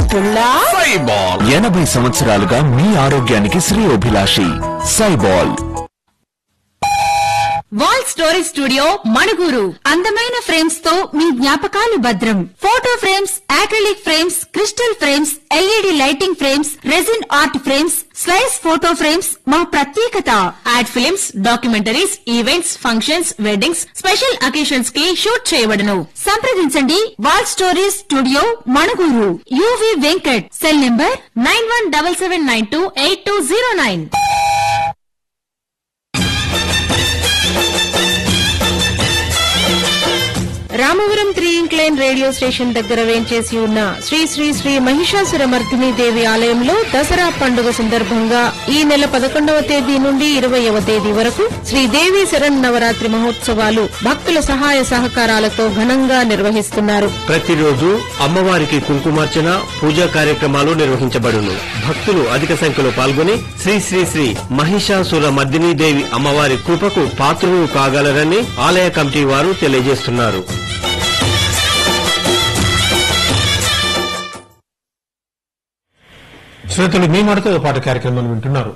పుల్లా సైబాల్ ఎనభై సంవత్సరాలుగా మీ ఆరోగ్యానికి శ్రేయోభిలాషి సైబాల్ వాల్ స్టోరీ స్టూడియో మణుగూరు అందమైన ఫ్రేమ్స్ తో మీ జ్ఞాపకాలు భద్రం photo frames acrylic frames crystal frames LED lighting frames resin art frames slice photo frames మా ప్రత్యేకత ad films documentaries events functions weddings special occasions కి షూట్ చేయబడును సంప్రదించండి wall stories studio Manuguru UV Venkat cell number nine one double seven nine two eight two zero nine Ramavaram three incline radio station దగ్గర వేంచేసి ఉన్న శ్రీ శ్రీ శ్రీ మహిషాసుర మర్దిని దేవి ఆలయంలో దసరా పండుగ సందర్భంగా ఈ నెల పదకొండవ తేదీ నుండి ఇరవయవ తేదీ వరకు శ్రీ దేవి శరణ్ నవరాత్రి మహోత్సవాలు భక్తుల సహాయ సహకారాలతో ఘనంగా నిర్వహిస్తున్నారు ప్రతిరోజు అమ్మవారికి కుంకుమార్చన పూజా కార్యక్రమాలు నిర్వహించబడును భక్తులు అధిక సంఖ్యలో పాల్గొని శ్రీ శ్రీ శ్రీ మహిషాసుర మర్దినీ దేవి అమ్మవారి కృపకు పాత్రులు కాగలరని ఆలయ కమిటీ వారు తెలియజేస్తున్నారు శ్రోతలు మీ మాటతో పాట కార్యక్రమాన్ని వింటున్నారు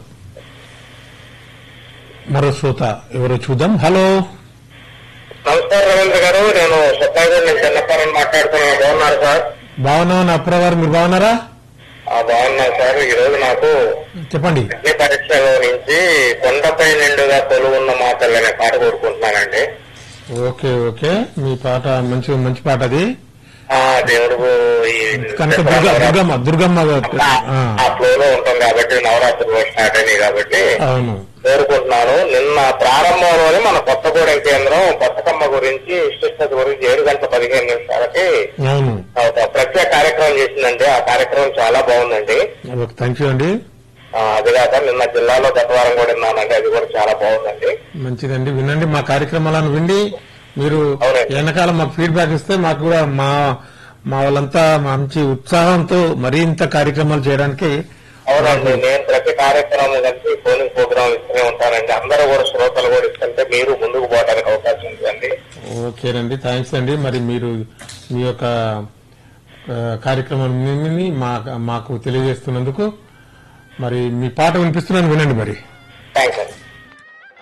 మరో శ్రోత ఎవరో చూద్దాం హలో నమస్కారం రవీంద్ర గారు నేను సుబ్బాయిగూడ నుంచి చెన్నప్పారని మాట్లాడుతున్నాను బాగున్నారు సార్ బాగున్నాను అప్రవారు మీరు బాగున్నారా ఆ, బాగున్నాను సార్ ఈ రోజు నాకు చెప్పండి అగ్ని పరీక్షలో నుంచి కొండపై నిండుగా కొలువున్న మాతలు అనే పాట కోరుకుంటున్నానండి ఓకే ఓకే మీ పాట మంచి మంచి పాట అది ఆ దేవుడు ఈ కనుక దుర్గా దుర్గమ్మ దుర్గమ్మ గారు. ఆ, ఆ ఫ్లో లో ఉంటాం కాబట్టి నవరాత్రులు స్టార్ట్ అయినాయి కాబట్టి అవును కోరుకుంటున్నాను నిన్న ప్రారంభంలోనే మన కొత్తగూడెం కేంద్రం బతుకమ్మ గురించి విశిష్టత గురించి ఏడు గంటల పదిహేను నిమిషాలకి అవును ఒక ప్రత్యేక కార్యక్రమం చేసిందండి ఆ కార్యక్రమం చాలా బాగుందండి థ్యాంక్ యూ అండి ఆ, అది కాక నిన్న జిల్లాలో గత వారం కూడా విన్నానండి అది కూడా చాలా బాగుందండి మంచిదండి వినండి మా కార్యక్రమాలను విండి మీరు అవునండి. వెనకాల మాకు ఫీడ్బ్యాక్ ఇస్తే మాకు కూడా మా మా వాళ్ళంతా మంచి ఉత్సాహంతో మరింత కార్యక్రమాలు చేయడానికి అవునండి నేను ప్రతి కార్యక్రమం కలిసి పోలింగ్ ప్రోగ్రామ్ ఇస్తూనే ఉంటానండి అందరూ కూడా శ్రోతలు కూడా ఇస్తుంటే మీరు ముందుకు పోవడానికి అవకాశం ఉందండి ఓకేనండి థ్యాంక్స్ అండి మరి మీరు మీ యొక్క ఆ, కార్యక్రమాన్ని మా మాకు తెలియజేస్తున్నందుకు మరి మీ పాట వినిపిస్తున్నాను వినండి మరి